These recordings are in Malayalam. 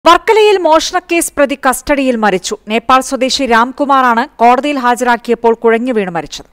വർക്കലയിൽ മോഷണക്കേസ് പ്രതി കസ്റ്റഡിയിൽ മരിച്ചു നേപ്പാൾ സ്വദേശി രാംകുമാറാണ് കോടതിയിൽ ഹാജരാക്കിയപ്പോൾ കുഴഞ്ഞു വീണ് മരിച്ചത്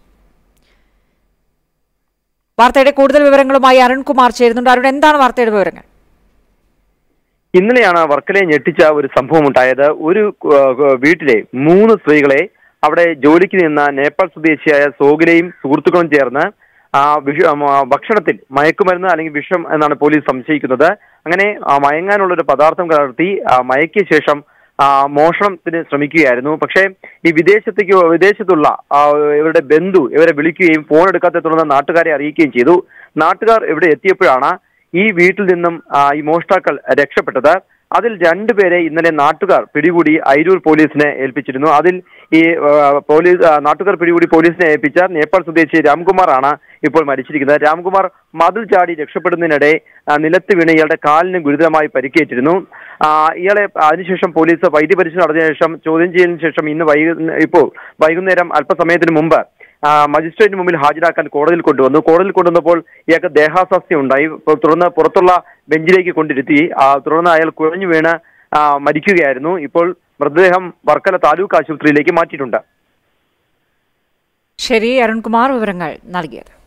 വാർത്തയുടെ കൂടുതൽ വിവരങ്ങളുമായി അരുൺകുമാർ ചേരുന്നുണ്ട് അരുൺ എന്താണ് വാർത്തയുടെ വിവരങ്ങൾ ഇന്നലെയാണ് വർക്കലയെ ഞെട്ടിച്ച ഒരു സംഭവം ഉണ്ടായത് ഒരു ഏഹ്, വീട്ടിലെ മൂന്ന് സ്ത്രീകളെ അവിടെ ജോലിക്ക് നിന്ന നേപ്പാൾ സ്വദേശിയായ സോഗിലയും സുഹൃത്തുക്കളും ചേർന്ന് ആ വിഷ ആ, ഭക്ഷണത്തിൽ മയക്കുമരുന്ന് അല്ലെങ്കിൽ വിഷം എന്നാണ് പോലീസ് സംശയിക്കുന്നത് അങ്ങനെ ആ, മയങ്ങാനുള്ള ഒരു പദാർത്ഥം കലർത്തി ആ, മയക്കിയ ശേഷം ആ, മോഷണത്തിന് ശ്രമിക്കുകയായിരുന്നു പക്ഷേ ഈ വിദേശത്തേക്ക് വിദേശത്തുള്ള ആ, ഇവരുടെ ബന്ധു ഇവരെ വിളിക്കുകയും ഫോൺ എടുക്കാത്ത തുടർന്ന് നാട്ടുകാരെ അറിയിക്കുകയും ചെയ്തു നാട്ടുകാർ ഇവിടെ എത്തിയപ്പോഴാണ് ഈ വീട്ടിൽ നിന്നും ആ, ഈ മോഷ്ടാക്കൾ രക്ഷപ്പെട്ടത് അതിൽ രണ്ടുപേരെ ഇന്നലെ നാട്ടുകാർ പിടികൂടി അയിരൂർ പോലീസിനെ ഏൽപ്പിച്ചിരുന്നു അതിൽ ഈ ആ, പോലീസ് ആ, നാട്ടുകാർ പിടികൂടി പോലീസിനെ ഏൽപ്പിച്ച നേപ്പാൾ സ്വദേശി രാംകുമാർ ആണ് ഇപ്പോൾ മരിച്ചിരിക്കുന്നത് രാംകുമാർ മതിൽ ചാടി രക്ഷപ്പെടുന്നതിനിടെ ആ, നിലത്ത് വീണ് ഇയാളുടെ കാലിന് ഗുരുതരമായി പരിക്കേറ്റിരുന്നു ആ, ഇയാളെ അതിനുശേഷം പോലീസ് വൈദ്യപരിശോധന നടത്തിയ ശേഷം ചോദ്യം ചെയ്തതിനു ശേഷം ഇന്ന് വൈകു ഇപ്പോൾ വൈകുന്നേരം അല്പസമയത്തിന് മുമ്പ് ആ, മജിസ്ട്രേറ്റിന് മുമ്പിൽ ഹാജരാക്കാൻ കോടതിയിൽ കൊണ്ടുവന്നു കോടതിയിൽ കൊണ്ടുവന്നപ്പോൾ ഇയാൾക്ക് ദേഹാസ്വാസ്ഥ്യം ഉണ്ടായി ഇപ്പോൾ തുടർന്ന് പുറത്തുള്ള ബെഞ്ചിലേക്ക് കൊണ്ടിരുത്തി ആ, തുടർന്ന് അയാൾ കുഴഞ്ഞു വീണ് ആ, മരിക്കുകയായിരുന്നു ഇപ്പോൾ മൃതദേഹം വർക്കല താലൂക്ക് ആശുപത്രിയിലേക്ക് മാറ്റിയിട്ടുണ്ട് ശരി അരുൺകുമാർ വിവരങ്ങൾ നൽകിയത്